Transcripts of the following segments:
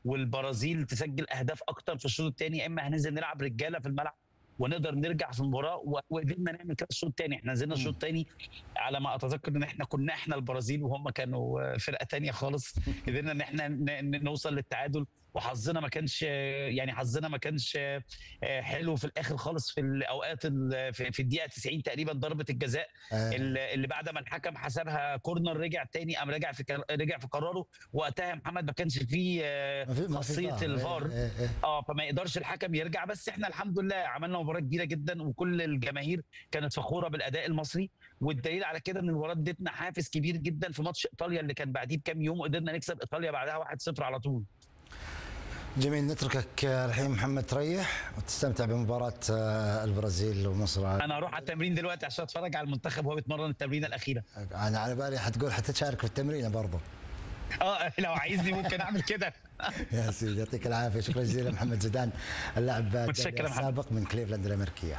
والبرازيل تسجل اهداف اكتر في الشوط الثاني يا اما هننزل نلعب رجاله في الملعب ونقدر نرجع في المباراه و- وقدرنا نعمل كده الشوط الثاني احنا نزلنا الشوط الثاني على ما اتذكر ان احنا كنا احنا البرازيل وهم كانوا فرقه تانية خالص قدرنا ان احنا ن- ن- نوصل للتعادل وحظنا ما كانش يعني حظنا ما كانش حلو في الاخر خالص في الاوقات ال- في في الدقيقه 90 تقريبا ضربه الجزاء آه. اللي اللي بعد ما الحكم حسبها كورنر رجع تاني قام رجع في كر- رجع في قراره وقتها يا محمد ما كانش فيه آه، ما في- ما في خاصيه فار. الفار إيه، إيه، إيه. اه فما يقدرش الحكم يرجع بس احنا الحمد لله عملنا مباراه كبيره جدا وكل الجماهير كانت فخوره بالاداء المصري والدليل على كده ان المباراه ادتنا حافز كبير جدا في ماتش ايطاليا اللي كان بعديه بكام يوم وقدرنا نكسب ايطاليا بعدها 1-0 على طول جميل نتركك الحين محمد تريح وتستمتع بمباراة آه، البرازيل ومصر انا هروح على التمرين دلوقتي عشان اتفرج على المنتخب وهو بيتمرن التمرينه الاخيره أنا على بالي حتقول حتشارك في التمرين برضو اه لو عايزني ممكن اعمل كده يا سيدي يعطيك العافية شكرا جزيلا محمد زيدان اللاعب متشكر الدولي يا محمد. السابق من كليفلاند الأمريكية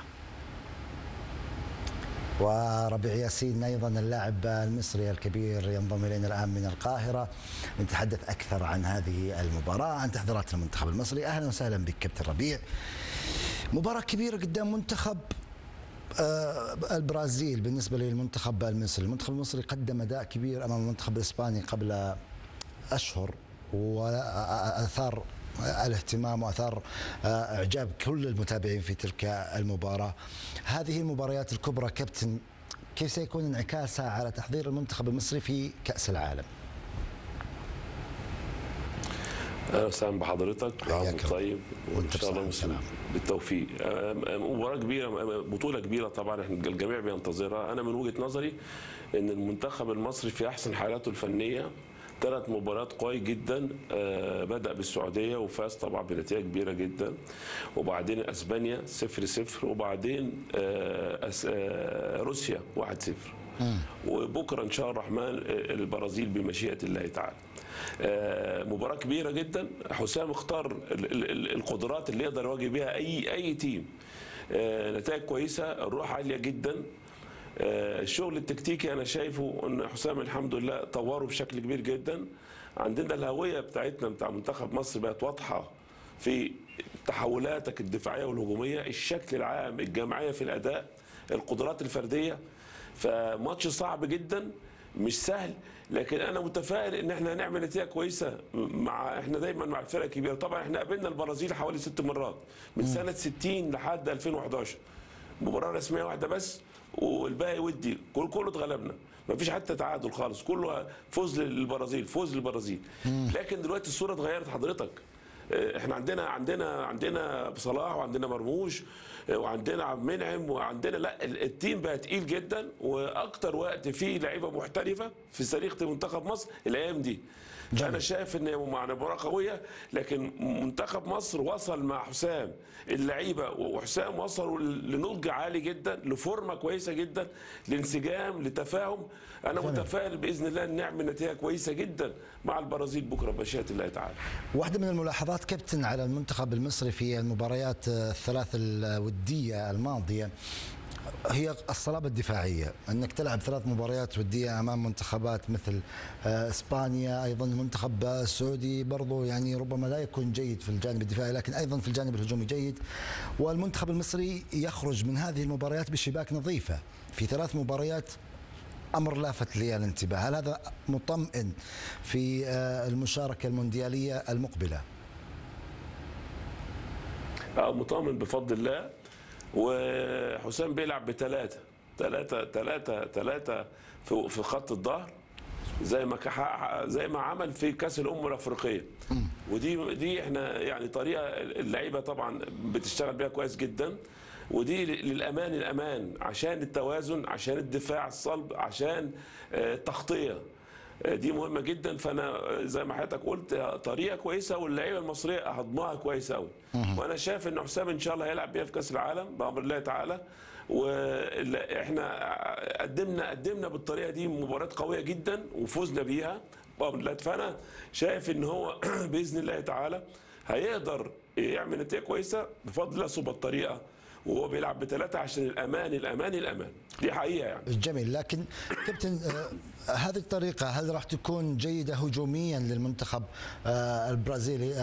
وربيع ياسين ايضا اللاعب المصري الكبير ينضم الينا الان من القاهره نتحدث اكثر عن هذه المباراه عن تحضيرات المنتخب المصري اهلا وسهلا بك كابتن ربيع مباراه كبيره قدام منتخب آه، البرازيل بالنسبه للمنتخب المصري المنتخب المصري قدم اداء كبير امام المنتخب الاسباني قبل اشهر واثار الاهتمام واثار اعجاب كل المتابعين في تلك المباراه. هذه المباريات الكبرى كابتن كيف سيكون انعكاسها على تحضير المنتخب المصري في كاس العالم؟ اهلا وسهلا بحضرتك حياك عام طيب وان وأنت شاء الله بصحة مسلم وسلامة. بالتوفيق آه، مباراه كبيره آه، بطوله كبيره طبعا احنا الجميع بينتظرها انا من وجهه نظري ان المنتخب المصري في احسن حالاته الفنيه ثلاث مباريات قوي جدا آه، بدا بالسعوديه وفاز طبعا بنتيجه كبيره جدا وبعدين اسبانيا 0 0 وبعدين آه، أس- آه، روسيا 1 0 وبكره ان شاء الله الرحمن آه، البرازيل بمشيئه الله تعالى آه، مباراه كبيره جدا حسام اختار ال- ال- ال- القدرات اللي يقدر يواجه بها اي اي تيم آه، نتائج كويسه الروح عاليه جدا آه، الشغل التكتيكي انا شايفه ان حسام الحمد لله طوره بشكل كبير جدا عندنا الهويه بتاعتنا بتاع منتخب مصر بقت واضحه في تحولاتك الدفاعيه والهجوميه الشكل العام الجماعيه في الاداء القدرات الفرديه فماتش صعب جدا مش سهل لكن انا متفائل ان احنا هنعمل نتيجه كويسه مع احنا دايما مع الفرق الكبيره طبعا احنا قابلنا البرازيل حوالي ست مرات من سنه 60 لحد 2011 مباراه رسميه واحده بس والباقي ودي كل كله اتغلبنا ما فيش حتى تعادل خالص كله فوز للبرازيل فوز للبرازيل لكن دلوقتي الصوره اتغيرت حضرتك احنا عندنا عندنا عندنا صلاح وعندنا مرموش وعندنا عبد المنعم وعندنا لا ال- التيم بقى تقيل جدا واكتر وقت فيه لعيبه محترفه في تاريخ منتخب مصر الايام دي فانا شايف ان هي مع مباراه قويه لكن منتخب مصر وصل مع حسام اللعيبه وحسام وصلوا لنضج عالي جدا لفورمه كويسه جدا لانسجام لتفاهم انا جميل. متفائل باذن الله ان نعمل نتيجه كويسه جدا مع البرازيل بكره بمشيئه الله تعالى واحدة من الملاحظات كابتن على المنتخب المصري في المباريات الثلاث الودية الماضية هي الصلابة الدفاعية أنك تلعب ثلاث مباريات ودية أمام منتخبات مثل آه، إسبانيا أيضا المنتخب السعودي برضو يعني ربما لا يكون جيد في الجانب الدفاعي لكن أيضا في الجانب الهجومي جيد والمنتخب المصري يخرج من هذه المباريات بشباك نظيفة في ثلاث مباريات امر لافت لي الانتباه، هل هذا مطمئن في آه، المشاركه الموندياليه المقبله؟ آه، مطمن بفضل الله وحسام بيلعب بثلاثة ثلاثة ثلاثة ثلاثة في في خط الظهر زي ما كح- زي ما عمل في كأس الأمم الأفريقية ودي دي احنا يعني طريقة اللعيبة طبعا بتشتغل بيها كويس جدا ودي للأمان الأمان عشان التوازن عشان الدفاع الصلب عشان آه، التغطية دي مهمه جدا فانا زي ما حضرتك قلت طريقه كويسه واللعيبه المصريه هضمها كويس قوي وانا شايف ان حسام ان شاء الله هيلعب بيها في كاس العالم بامر الله تعالى واحنا قدمنا قدمنا بالطريقه دي مباريات قويه جدا وفزنا بيها بامر الله فانا شايف ان هو باذن الله تعالى هيقدر يعمل نتيجه كويسه بفضل الله صوب الطريقه وهو بيلعب بثلاثه عشان الامان الامان الامان دي حقيقه يعني جميل لكن كابتن آه، هذه الطريقه هل راح تكون جيده هجوميا للمنتخب آه، البرازيلي